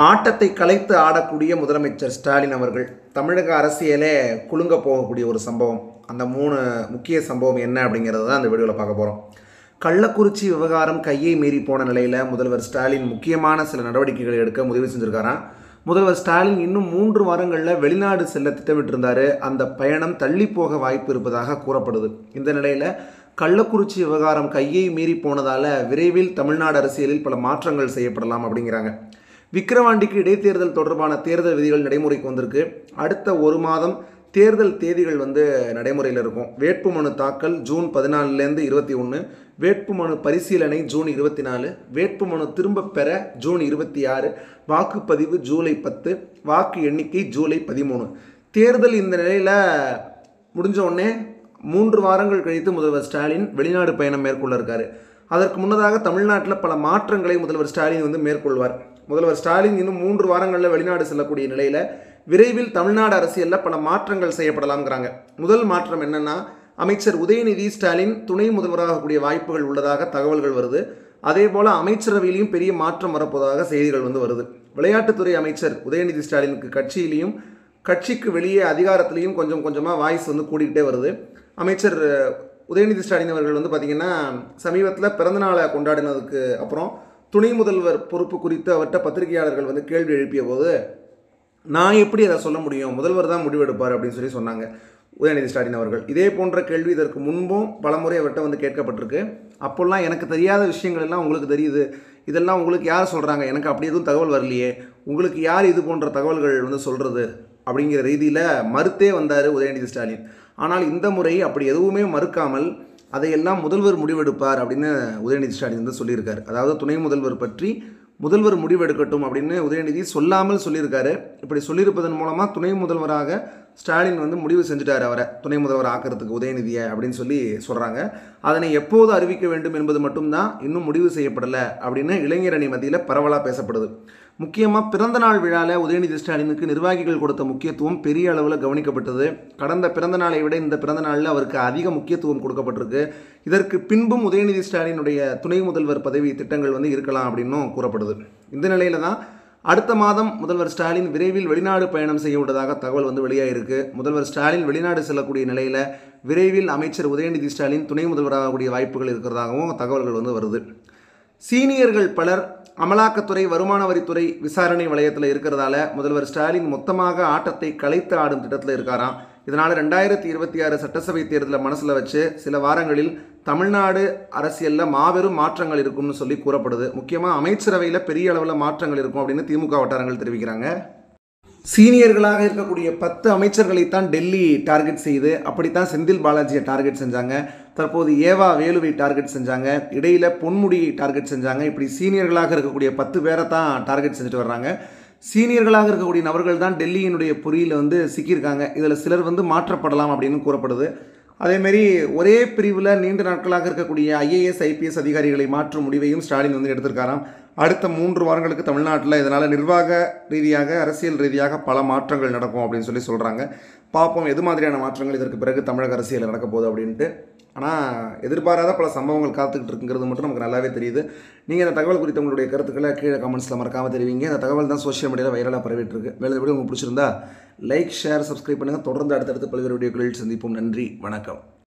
ஆட்டத்தை கலைத்து ஆடக்கூடிய முதலமைச்சர் ஸ்டாலின் அவர்கள் தமிழக அரசியலே குலுங்க போகக்கூடிய ஒரு சம்பவம் அந்த மூணு முக்கிய சம்பவம் என்ன அப்படிங்கிறத தான் அந்த வீடியோவில் பார்க்க போகிறோம் கள்ளக்குறிச்சி விவகாரம் கையை மீறி போன நிலையில் முதல்வர் ஸ்டாலின் முக்கியமான சில நடவடிக்கைகளை எடுக்க முடிவு செஞ்சுருக்காராம் முதல்வர் ஸ்டாலின் இன்னும் மூன்று வாரங்களில் வெளிநாடு செல்ல திட்டமிட்டிருந்தார் அந்த பயணம் தள்ளி போக வாய்ப்பு இருப்பதாக கூறப்படுது இந்த நிலையில் கள்ளக்குறிச்சி விவகாரம் கையை மீறி போனதால் விரைவில் தமிழ்நாடு அரசியலில் பல மாற்றங்கள் செய்யப்படலாம் அப்படிங்கிறாங்க விக்கிரவாண்டிக்கு இடைத்தேர்தல் தொடர்பான தேர்தல் விதிகள் நடைமுறைக்கு வந்திருக்கு அடுத்த ஒரு மாதம் தேர்தல் தேதிகள் வந்து நடைமுறையில் இருக்கும் வேட்புமனு தாக்கல் ஜூன் பதினாலுலேருந்து இருபத்தி ஒன்று வேட்புமனு பரிசீலனை ஜூன் இருபத்தி நாலு வேட்புமனு திரும்ப பெற ஜூன் இருபத்தி ஆறு வாக்குப்பதிவு ஜூலை பத்து வாக்கு எண்ணிக்கை ஜூலை பதிமூணு தேர்தல் இந்த நிலையில் முடிஞ்ச உடனே மூன்று வாரங்கள் கழித்து முதல்வர் ஸ்டாலின் வெளிநாடு பயணம் மேற்கொள்ள இருக்காரு அதற்கு முன்னதாக தமிழ்நாட்டில் பல மாற்றங்களை முதல்வர் ஸ்டாலின் வந்து மேற்கொள்வார் முதல்வர் ஸ்டாலின் இன்னும் மூன்று வாரங்களில் வெளிநாடு செல்லக்கூடிய நிலையில் விரைவில் தமிழ்நாடு அரசியலில் பல மாற்றங்கள் செய்யப்படலாம்ங்கிறாங்க முதல் மாற்றம் என்னன்னா அமைச்சர் உதயநிதி ஸ்டாலின் துணை முதல்வராகக்கூடிய வாய்ப்புகள் உள்ளதாக தகவல்கள் வருது அதே போல் அமைச்சரவையிலையும் பெரிய மாற்றம் வரப்போவதாக செய்திகள் வந்து வருது விளையாட்டுத்துறை அமைச்சர் உதயநிதி ஸ்டாலினுக்கு கட்சியிலையும் கட்சிக்கு வெளியே அதிகாரத்திலையும் கொஞ்சம் கொஞ்சமாக வாய்ஸ் வந்து கூடிக்கிட்டே வருது அமைச்சர் உதயநிதி ஸ்டாலின் அவர்கள் வந்து பார்த்திங்கன்னா சமீபத்தில் பிறந்தநாளை கொண்டாடினதுக்கு அப்புறம் துணை முதல்வர் பொறுப்பு குறித்து அவர்கிட்ட பத்திரிகையாளர்கள் வந்து கேள்வி எழுப்பிய போது நான் எப்படி அதை சொல்ல முடியும் முதல்வர் தான் முடிவெடுப்பார் அப்படின்னு சொல்லி சொன்னாங்க உதயநிதி ஸ்டாலின் அவர்கள் இதே போன்ற கேள்வி இதற்கு முன்பும் பலமுறை அவர்கிட்ட வந்து கேட்கப்பட்டிருக்கு அப்போல்லாம் எனக்கு தெரியாத விஷயங்கள் எல்லாம் உங்களுக்கு தெரியுது இதெல்லாம் உங்களுக்கு யார் சொல்கிறாங்க எனக்கு அப்படி எதுவும் தகவல் வரலையே உங்களுக்கு யார் இது போன்ற தகவல்கள் வந்து சொல்கிறது அப்படிங்கிற ரீதியில் மறுத்தே வந்தார் உதயநிதி ஸ்டாலின் ஆனால் இந்த முறை அப்படி எதுவுமே மறுக்காமல் அதையெல்லாம் முதல்வர் முடிவெடுப்பார் அப்படின்னு உதயநிதி ஸ்டாலின் வந்து சொல்லியிருக்காரு அதாவது துணை முதல்வர் பற்றி முதல்வர் முடிவெடுக்கட்டும் அப்படின்னு உதயநிதி சொல்லாமல் சொல்லியிருக்காரு இப்படி சொல்லியிருப்பதன் மூலமாக துணை முதல்வராக ஸ்டாலின் வந்து முடிவு செஞ்சுட்டார் அவரை துணை முதல்வர் ஆக்கிறதுக்கு உதயநிதியை அப்படின்னு சொல்லி சொல்கிறாங்க அதனை எப்போது அறிவிக்க வேண்டும் என்பது மட்டும்தான் இன்னும் முடிவு செய்யப்படலை அப்படின்னு இளைஞர் அணி மத்தியில் பரவலாக பேசப்படுது முக்கியமாக பிறந்தநாள் விழாவில் உதயநிதி ஸ்டாலினுக்கு நிர்வாகிகள் கொடுத்த முக்கியத்துவம் பெரிய அளவில் கவனிக்கப்பட்டது கடந்த பிறந்த நாளை விட இந்த பிறந்த நாளில் அவருக்கு அதிக முக்கியத்துவம் கொடுக்கப்பட்டிருக்கு இதற்கு பின்பும் உதயநிதி ஸ்டாலினுடைய துணை முதல்வர் பதவி திட்டங்கள் வந்து இருக்கலாம் அப்படின்னும் கூறப்படுது இந்த நிலையில தான் அடுத்த மாதம் முதல்வர் ஸ்டாலின் விரைவில் வெளிநாடு பயணம் செய்ய உள்ளதாக தகவல் வந்து வெளியாகிருக்கு முதல்வர் ஸ்டாலின் வெளிநாடு செல்லக்கூடிய நிலையில் விரைவில் அமைச்சர் உதயநிதி ஸ்டாலின் துணை முதல்வராகக்கூடிய வாய்ப்புகள் இருக்கிறதாகவும் தகவல்கள் வந்து வருது சீனியர்கள் பலர் அமலாக்கத்துறை வருமான வரித்துறை விசாரணை வளையத்தில் இருக்கிறதால முதல்வர் ஸ்டாலின் மொத்தமாக ஆட்டத்தை கலைத்து ஆடும் திட்டத்தில் இருக்காராம் இதனால் ரெண்டாயிரத்தி இருபத்தி ஆறு சட்டசபை தேர்தலை மனசில் வச்சு சில வாரங்களில் தமிழ்நாடு அரசியலில் மாபெரும் மாற்றங்கள் இருக்கும்னு சொல்லி கூறப்படுது முக்கியமாக அமைச்சரவையில் பெரிய அளவில் மாற்றங்கள் இருக்கும் அப்படின்னு திமுக வட்டாரங்கள் தெரிவிக்கிறாங்க சீனியர்களாக இருக்கக்கூடிய பத்து அமைச்சர்களைத்தான் டெல்லி டார்கெட் செய்து அப்படித்தான் செந்தில் பாலாஜியை டார்கெட் செஞ்சாங்க தற்போது ஏவா வேலுவை டார்கெட் செஞ்சாங்க இடையில் பொன்முடியை டார்கெட் செஞ்சாங்க இப்படி சீனியர்களாக இருக்கக்கூடிய பத்து பேரை தான் டார்கெட் செஞ்சுட்டு வர்றாங்க சீனியர்களாக இருக்கக்கூடிய நபர்கள் தான் டெல்லியினுடைய பொறியில் வந்து சிக்கியிருக்காங்க இதில் சிலர் வந்து மாற்றப்படலாம் அப்படின்னு கூறப்படுது அதேமாரி ஒரே பிரிவில் நீண்ட நாட்களாக இருக்கக்கூடிய ஐஏஎஸ் ஐபிஎஸ் அதிகாரிகளை மாற்றும் முடிவையும் ஸ்டாலின் வந்து எடுத்திருக்காராம் அடுத்த மூன்று வாரங்களுக்கு தமிழ்நாட்டில் இதனால் நிர்வாக ரீதியாக அரசியல் ரீதியாக பல மாற்றங்கள் நடக்கும் அப்படின்னு சொல்லி சொல்கிறாங்க பார்ப்போம் எது மாதிரியான மாற்றங்கள் இதற்கு பிறகு தமிழக அரசியலில் நடக்க போகுது அப்படின்ட்டு ஆனால் எதிர்பாராத பல சம்பவங்கள் காத்துக்கிட்டு இருக்குங்கிறது மட்டும் நமக்கு நல்லாவே தெரியுது நீங்கள் இந்த தகவல் குறித்த உங்களுடைய கருத்துக்களை கீழே கமெண்ட்ஸில் மறக்காமல் தெரிவிங்க இந்த தகவல் தான் சோஷியல் மீடியாவில் வைரலாக பரவிட்டு இருக்கு வேலை வீடியோ உங்களுக்கு பிடிச்சிருந்தா லைக் ஷேர் சப்ஸ்கிரைப் பண்ணுங்கள் தொடர்ந்து அடுத்தடுத்து பல்வேறு வீடியோக்களில் சந்திப்போம் நன்றி வணக்கம்